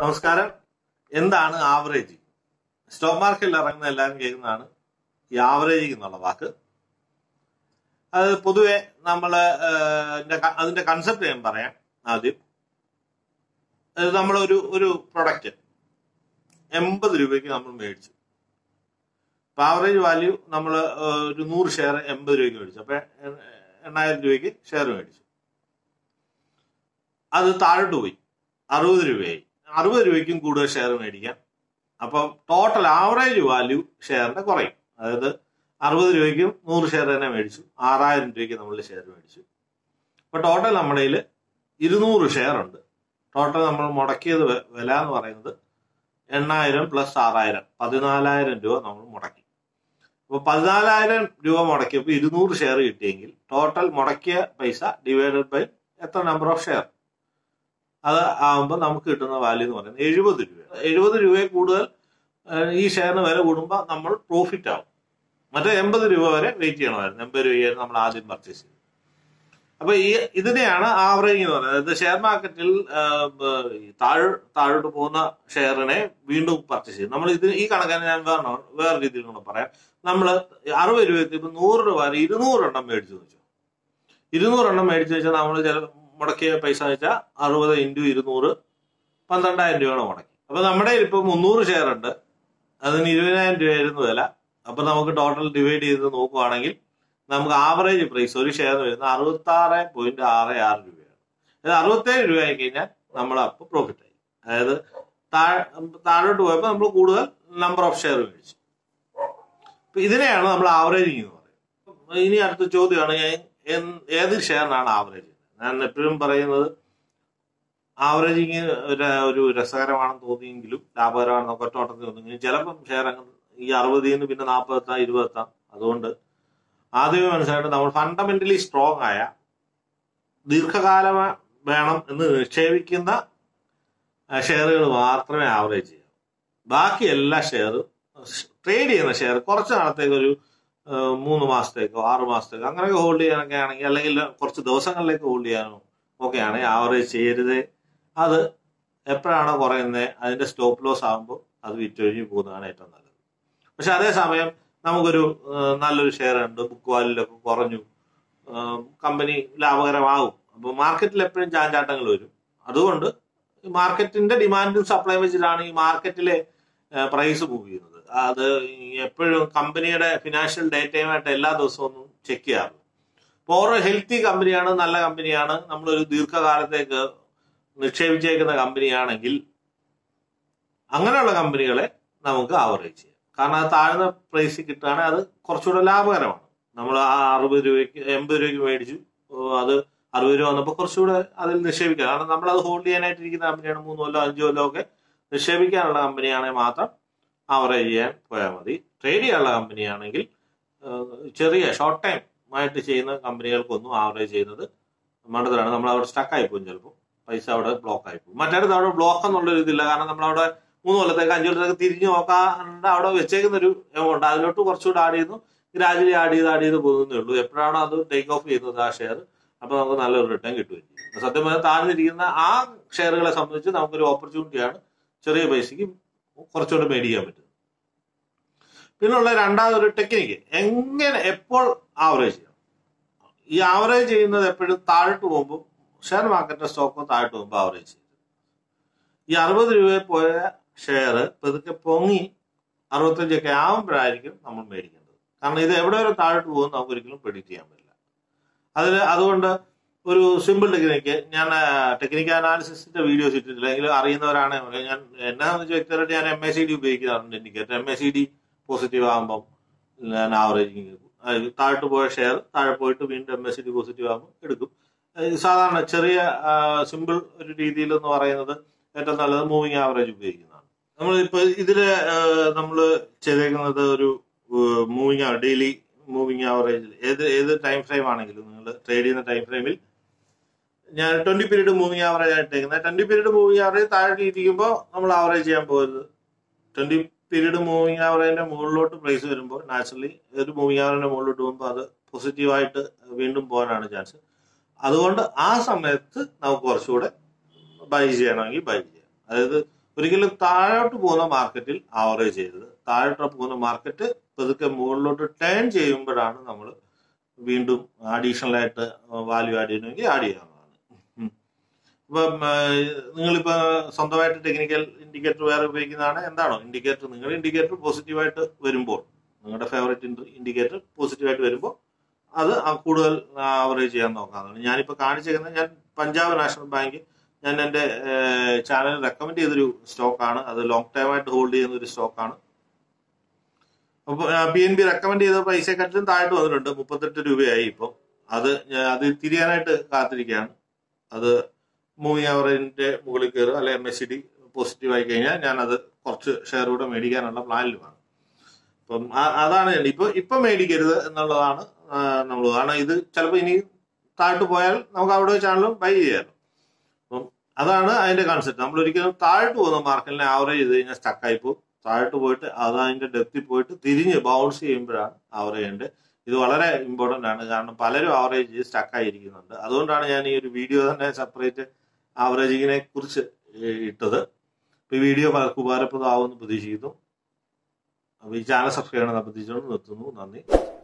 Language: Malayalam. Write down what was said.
നമസ്കാരം എന്താണ് ആവറേജ് സ്റ്റോക്ക് മാർക്കറ്റിൽ ഇറങ്ങുന്ന എല്ലാവരും കേൾക്കുന്നതാണ് ഈ ആവറേജിങ് എന്നുള്ള വാക്ക് അത് പൊതുവെ നമ്മൾ അതിന്റെ കൺസെപ്റ്റ് ഞാൻ പറയാം ആദ്യം അത് നമ്മളൊരു ഒരു പ്രൊഡക്റ്റ് എൺപത് രൂപയ്ക്ക് നമ്മൾ മേടിച്ചു അപ്പൊ ആവറേജ് വാല്യൂ നമ്മൾ ഒരു നൂറ് ഷെയർ എൺപത് രൂപയ്ക്ക് മേടിച്ചു അപ്പൊ എ- എണ്ണായിരം രൂപയ്ക്ക് ഷെയർ മേടിച്ചു അത് താഴോട്ട് പോയി അറുപത് രൂപയായി അറുപത് രൂപയ്ക്കും കൂടുതൽ ഷെയർ മേടിക്കാം അപ്പം ടോട്ടൽ ആവറേജ് വാല്യൂ ഷെയറിന്റെ കുറയും അതായത് അറുപത് രൂപയ്ക്കും നൂറ് ഷെയർ തന്നെ മേടിച്ചു ആറായിരം രൂപയ്ക്ക് നമ്മൾ ഷെയർ മേടിച്ചു അപ്പൊ ടോട്ടൽ നമ്മുടെ കയ്യിൽ ഇരുന്നൂറ് ഷെയർ ഉണ്ട് ടോട്ടൽ നമ്മൾ മുടക്കിയത് വെ- വില എന്ന് പറയുന്നത് എണ്ണായിരം പ്ലസ് ആറായിരം പതിനാലായിരം രൂപ നമ്മൾ മുടക്കി അപ്പൊ പതിനാലായിരം രൂപ മുടക്കിയപ്പോൾ ഇരുന്നൂറ് ഷെയർ കിട്ടിയെങ്കിൽ ടോട്ടൽ മുടക്കിയ പൈസ ഡിവൈഡഡ് ബൈ എത്ര നമ്പർ ഓഫ് ഷെയർ അത് ആകുമ്പോൾ നമുക്ക് കിട്ടുന്ന വാല്യൂ എന്ന് പറയുന്നത് എഴുപത് രൂപ എഴുപത് രൂപയിൽ കൂടുതൽ ഏഹ്, ഈ ഷെയറിന് വില കൂടുമ്പോൾ നമ്മൾ പ്രോഫിറ്റ് ആവും മറ്റേ എൺപത് രൂപ വരെ വെയിറ്റ് ചെയ്യണമായിരുന്നു എൺപത് രൂപയായിരുന്നു നമ്മൾ ആദ്യം പർച്ചേസ് ചെയ്തത് അപ്പൊ ഈ ഇതിനെയാണ് ആവറേജ് എന്ന് പറയുന്നത് അതായത് ഷെയർ മാർക്കറ്റിൽ ആഹ്, ബ- ഈ താഴ് താഴോട്ട് പോകുന്ന ഷെയറിനെ വീണ്ടും പർച്ചേസ് ചെയ്യും നമ്മൾ ഇത് ഈ കണക്കാണ് ഞാൻ വേറെ വേറെ രീതിയിൽ കൂടെ പറയാം നമ്മൾ അറുപത് രൂപയ്ക്ക് ഇപ്പൊ നൂറ് രൂപ വരെ ഇരുന്നൂറ് എണ്ണം മേടിച്ചു വെച്ചു ഇരുന്നൂറ് എണ്ണം മേടിച്ചു വെച്ചാൽ നമ്മൾ ചില മുടക്കിയ പൈസ വെച്ചാൽ അറുപത് ഇൻറ്റു ഇരുന്നൂറ് പന്ത്രണ്ടായിരം രൂപയാണ് മുടക്കി അപ്പൊ നമ്മുടെ കയ്യിൽ ഇപ്പൊ മുന്നൂറ് ഷെയർ ഉണ്ട് അതിന് ഇരുപതിനായിരം രൂപയായിരുന്നു വില അപ്പൊ നമുക്ക് ടോട്ടൽ ഡിവൈഡ് ചെയ്ത് നോക്കുവാണെങ്കിൽ നമുക്ക് ആവറേജ് പ്രൈസ് ഒരു ഷെയർ വരുന്നത് അറുപത്തി ആറ് പോയിന്റ് ആറ് ആറ് രൂപയാണ് അതായത് അറുപത്തേഴ് രൂപ ആയി കഴിഞ്ഞാൽ നമ്മൾ അപ്പോൾ പ്രോഫിറ്റ് ആയി അതായത് താഴെ താഴോട്ട് പോയപ്പോൾ നമ്മൾ കൂടുതൽ നമ്പർ ഓഫ് ഷെയർ മേടിച്ചു അപ്പൊ ഇതിനെയാണ് നമ്മൾ ആവറേജിങ് എന്ന് പറയുന്നത് ഇനി അടുത്ത ചോദ്യമാണ് ഞാൻ എന്ത്- ഏത് ഷെയറിനാണ് ആവറേജ് ഞാൻ എപ്പോഴും പറയുന്നത് ആവറേജിങ് ഒരു ഒരു രസകരമാണെന്ന് തോന്നിയെങ്കിലും ലാഭകരമാണെന്ന് ഒറ്റോട്ടത്തിൽ തോന്നുമെങ്കിലും ചിലപ്പം ഷെയർ അങ്ങ് ഈ അറുപതിൽ നിന്ന് പിന്നെ നാൽപ്പതെത്താം ഇരുപതെത്താം അതുകൊണ്ട് ആദ്യമേ മനസ്സിലായിട്ട് നമ്മൾ ഫണ്ടമെന്റലി സ്ട്രോങ് ആയ ദീർഘകാലം വേണം എന്ന് നിക്ഷേപിക്കുന്ന ഷെയറുകൾ മാത്രമേ ആവറേജ് ചെയ്യാവൂ ബാക്കി എല്ലാ ഷെയറും ട്രേഡ് ചെയ്യുന്ന ഷെയർ കുറച്ച് നാളത്തേക്ക് ഒരു ആ, മൂന്ന് മാസത്തേക്കോ ആറ് മാസത്തേക്കോ അങ്ങനെയൊക്കെ ഹോൾഡ് ചെയ്യാനൊക്കെ ആണെങ്കിൽ അല്ലെങ്കിൽ കുറച്ച് ദിവസങ്ങളിലേക്ക് ഹോൾഡ് ചെയ്യാനോ ഒക്കെയാണെങ്കിൽ ആവറേജ് ചെയ്യരുത് അത് എപ്പോഴാണോ കുറയുന്നത് അതിന്റെ സ്റ്റോപ്പ് ലോസ് ആകുമ്പോൾ അത് വിറ്റൊഴിഞ്ഞ് പോകുന്നതാണ് ഏറ്റവും നല്ലത് പക്ഷെ അതേസമയം നമുക്കൊരു ആ, നല്ലൊരു ഷെയർ ഉണ്ട് ബുക്ക് വാല്യൂലൊക്കെ കുറഞ്ഞു കമ്പനി ലാഭകരമാകും അപ്പൊ മാർക്കറ്റിൽ എപ്പോഴും ചാഞ്ചാട്ടങ്ങൾ വരും അതുകൊണ്ട് മാർക്കറ്റിന്റെ ഡിമാൻഡും സപ്ലൈ വെച്ചിട്ടാണ് ഈ മാർക്കറ്റിലെ പ്രൈസ് മൂവ് ചെയ്യുന്നത് അത് ഈ എപ്പോഴും കമ്പനിയുടെ ഫിനാൻഷ്യൽ ഡേറ്റയുമായിട്ട് എല്ലാ ദിവസവും ഒന്നും ചെക്ക് ചെയ്യാറില്ല ഇപ്പോൾ ഓരോ ഹെൽത്തി കമ്പനിയാണ് നല്ല കമ്പനിയാണ് നമ്മളൊരു ദീർഘകാലത്തേക്ക് നിക്ഷേപിച്ചേക്കുന്ന കമ്പനിയാണെങ്കിൽ അങ്ങനെയുള്ള കമ്പനികളെ നമുക്ക് ആവറേജ് ചെയ്യാം കാരണം അത് താഴ്ന്ന പ്രൈസിൽ കിട്ടുകയാണെങ്കിൽ അത് കുറച്ചുകൂടെ ലാഭകരമാണ് നമ്മൾ ആ അറുപത് രൂപയ്ക്ക് എൺപത് രൂപയ്ക്ക് മേടിച്ചു ഓ, അത് അറുപത് രൂപ വന്നപ്പോൾ കുറച്ചുകൂടെ അതിൽ നിക്ഷേപിക്കാം കാരണം നമ്മൾ അത് ഹോൾഡ് ചെയ്യാനായിട്ട് ഇരിക്കുന്ന കമ്പനിയാണ് മൂന്ന് കൊല്ലോ അഞ്ച് കൊല്ലോ ഒക്കെ നിക്ഷേപിക്കാനുള്ള കമ്പനിയാണെങ്കിൽ മാത്രം ആവറേജ് ചെയ്യാൻ പോയാൽ മതി ട്രേഡ് ചെയ്യാനുള്ള കമ്പനിയാണെങ്കിൽ ഏഹ്, ചെറിയ ഷോർട്ട് ടൈം ആയിട്ട് ചെയ്യുന്ന കമ്പനികൾക്കൊന്നും ആവറേജ് ചെയ്യുന്നത് മണ്ടത്തിലാണ് നമ്മൾ അവിടെ സ്റ്റക്ക് ആയി പോകും ചിലപ്പോൾ പൈസ അവിടെ ബ്ലോക്ക് ആയി പോകും മറ്റേടത്ത് അവിടെ ബ്ലോക്ക് എന്നുള്ളൊരു ഇതില്ല കാരണം നമ്മൾ അവിടെ മൂന്ന് കൊല്ലത്തേക്ക് അഞ്ചു കൊല്ലത്തേക്ക് തിരിഞ്ഞു നോക്കാണ്ട് അവിടെ വെച്ചേക്കുന്ന ഒരു എമൗണ്ട് അതിലോട്ട് കുറച്ചുകൂടെ ആഡ് ചെയ്യുന്നു ഗ്രാജുവലി ആഡ് ചെയ്ത് ആഡ് ചെയ്ത് പോകുന്നേ ഉള്ളൂ എപ്പോഴാണോ അത് ടേക്ക് ഓഫ് ചെയ്യുന്നത് ആ ഷെയർ അപ്പൊ നമുക്ക് നല്ലൊരു റിട്ടേൺ കിട്ടുകയും ചെയ്യും സത്യം പറഞ്ഞാൽ താഴ്ന്നിരിക്കുന്ന ആ ഷെയറുകളെ സംബന്ധിച്ച് നമുക്കൊരു ഓപ്പർച്യൂണിറ്റിയാണ് ചെറിയ പൈസക്ക് കുറച്ചുകൂടെ മേടിക്കാൻ പറ്റുന്നത് പിന്നുള്ള രണ്ടാമതൊരു ടെക്നിക്ക് എങ്ങനെ എപ്പോൾ ആവറേജ് ചെയ്യണം ഈ ആവറേജ് ചെയ്യുന്നത് എപ്പോഴും താഴോട്ട് പോകുമ്പോൾ ഷെയർ മാർക്കറ്റിന്റെ സ്റ്റോക്ക് താഴോട്ട് പോകുമ്പോൾ ആവറേജ് ചെയ്യും ഈ അറുപത് രൂപയിൽ പോയ ഷെയർ പതുക്കെ പൊങ്ങി അറുപത്തഞ്ചൊക്കെ ആവുമ്പോഴായിരിക്കും നമ്മൾ മേടിക്കേണ്ടത് കാരണം ഇത് എവിടെ വരെ താഴോട്ട് പോകും നമുക്ക് ഒരിക്കലും പ്രെഡിക്റ്റ് ചെയ്യാൻ പറ്റില്ല അതിൽ അതുകൊണ്ട് ഒരു സിമ്പിൾ ടെക്നിക്ക് ഞാൻ ടെക്നിക്കൽ അനാലിസിസിന്റെ വീഡിയോസ് ഇട്ടിട്ടില്ല എങ്കിലും അറിയുന്നവരാണ് ഞാൻ എന്നെ സംബന്ധിച്ച് വ്യക്തിപരമായിട്ട് ഞാൻ എം എ സി ഡി ഉപയോഗിക്കാറുണ്ട് indicator M A C D positive ആകുമ്പം ഞാൻ ആവറേജിങ് താഴോട്ട് പോയ ഷെയർ താഴെ പോയിട്ട് വീണ്ടും M S C D positive ആകുമ്പോൾ എടുക്കും ഏഹ് സാധാരണ ചെറിയ സിമ്പിൾ ഒരു രീതിയിൽ എന്ന് പറയുന്നത് ഏറ്റവും നല്ലത് മൂവിങ് ആവറേജ് ഉപയോഗിക്കുന്നതാണ് നമ്മൾ ഇപ്പൊ ഇതില് നമ്മൾ ചെയ്തേക്കുന്നത് ഒരു മൂവിങ് ഡെയിലി മൂവിങ് ആവറേജിൽ ഏത് ഏത് ടൈം ഫ്രെയിം ആണെങ്കിലും നിങ്ങൾ ട്രേഡ് ചെയ്യുന്ന ടൈം ഫ്രെയിമിൽ ഞാൻ ട്വന്റി പീരീഡ് മൂവിങ് ആവറേജ് ആയിട്ടേക്കുന്നത് ട്വന്റി പീരീഡ് മൂവിങ് ആവറേജ് താഴെ ഇരിക്കുമ്പോൾ നമ്മൾ ആവറേജ് ചെയ്യാൻ പോകരുത് ട്വന്റി പീരീഡ് മൂവിങ് ആവറേജിന്റെ മുകളിലോട്ട് പ്രൈസ് വരുമ്പോൾ നാച്ചുറലി ഒരു മൂവിങ് ആവറേജിന്റെ മുകളിലോട്ട് പോകുമ്പോൾ അത് പോസിറ്റീവായിട്ട് വീണ്ടും പോകാനാണ് ചാൻസ് അതുകൊണ്ട് ആ സമയത്ത് നമുക്ക് കുറച്ചുകൂടെ ബൈ ചെയ്യണമെങ്കിൽ ബൈ ചെയ്യാം അതായത് ഒരിക്കലും താഴോട്ട് പോകുന്ന മാർക്കറ്റിൽ ആവറേജ് ചെയ്തത് താഴോട്ട് പോകുന്ന മാർക്കറ്റ് പതുക്കെ മുകളിലോട്ട് ടേൺ ചെയ്യുമ്പോഴാണ് നമ്മൾ വീണ്ടും അഡീഷണൽ ആയിട്ട് വാല്യൂ ആഡ് ചെയ്യണമെങ്കിൽ ആഡ് ചെയ്യാവുന്നതാണ് ഉം. ഇപ്പം നിങ്ങളിപ്പോ സ്വന്തമായിട്ട് ടെക്നിക്കൽ ഇൻഡിക്കേറ്റർ വേറെ ഉപയോഗിക്കുന്നതാണ് എന്താണോ ഇൻഡിക്കേറ്റർ നിങ്ങൾ ഇൻഡിക്കേറ്റർ പോസിറ്റീവായിട്ട് വരുമ്പോൾ നിങ്ങളുടെ ഫേവറേറ്റ് ഇൻഡിക്കേറ്റർ പോസിറ്റീവായിട്ട് വരുമ്പോൾ അത് ആ കൂടുതൽ ആവറേജ് ചെയ്യാൻ നോക്കാവുന്നതാണ് ഞാനിപ്പോൾ കാണിച്ചേക്കുന്നത് ഞാൻ പഞ്ചാബ് നാഷണൽ ബാങ്ക് ഞാൻ എൻ്റെ ചാനൽ റെക്കമെൻഡ് ചെയ്തൊരു സ്റ്റോക്കാണ് അത് ലോങ് ടൈം ആയിട്ട് ഹോൾഡ് ചെയ്യുന്ന ഒരു സ്റ്റോക്കാണ് അപ്പോൾ പി എൻ ബി റെക്കമെൻഡ് ചെയ്ത പൈസയെക്കാട്ടിലും താഴോട്ട് വന്നിട്ടുണ്ട് മുപ്പത്തെട്ട് രൂപയായി ഇപ്പം അത് ഞാൻ- അത് തിരിയാനായിട്ട് കാത്തിരിക്കുകയാണ് അത് മൂവിങ് അവറിന്റെ മുകളിൽ കയറുക അല്ലെ M S C D positive ആയി കഴിഞ്ഞാൽ ഞാൻ അത് കുറച്ച് ഷെയർ കൂടെ മേടിക്കാനുള്ള പ്ലാനിലുമാണ് അപ്പം ആ- അതാണ് ഞാൻ ഇപ്പൊ ഇപ്പൊ മേടിക്കരുത് എന്നുള്ളതാണ് നമ്മൾ കാരണം ഇത് ചിലപ്പോൾ ഇനി താഴോട്ട് പോയാൽ നമുക്ക് അവിടെ വെച്ചാണെങ്കിലും ബൈ ചെയ്യാമല്ലോ അപ്പം അതാണ് അതിന്റെ കൺസെപ്റ്റ് നമ്മൾ ഒരിക്കലും താഴോട്ട് പോകുന്ന മാർക്കറ്റിനെ ആവറേജ് ചെയ്ത് കഴിഞ്ഞാൽ സ്റ്റക്കായി പോകും താഴോട്ട് പോയിട്ട് അത് അതിന്റെ ഡെപ്തിൽ പോയിട്ട് തിരിഞ്ഞ് ബൗൺസ് ചെയ്യുമ്പോഴാണ് ആവറേജ് ചെയ്യേണ്ടത് ഇത് വളരെ ഇമ്പോർട്ടന്റ് ആണ് കാരണം പലരും ആവറേജ് ചെയ്ത് സ്റ്റക്കായിരിക്കുന്നുണ്ട് അതുകൊണ്ടാണ് ഞാൻ ഈ ഒരു വീഡിയോ തന്നെ സെപ്പറേറ്റ് ആവറേജിങ്ങിനെ കുറിച്ച് ഏഹ് ഇട്ടത് ഇപ്പൊ ഈ വീഡിയോ പലർക്കും ഉപകാരപ്രദമാവുമെന്ന് പ്രതീക്ഷിക്കുന്നു അപ്പൊ ഈ ചാനൽ സബ്സ്ക്രൈബ് ചെയ്യണമെന്ന് പ്രതീക്ഷിച്ചുകൊണ്ട് നിർത്തുന്നു നന്ദി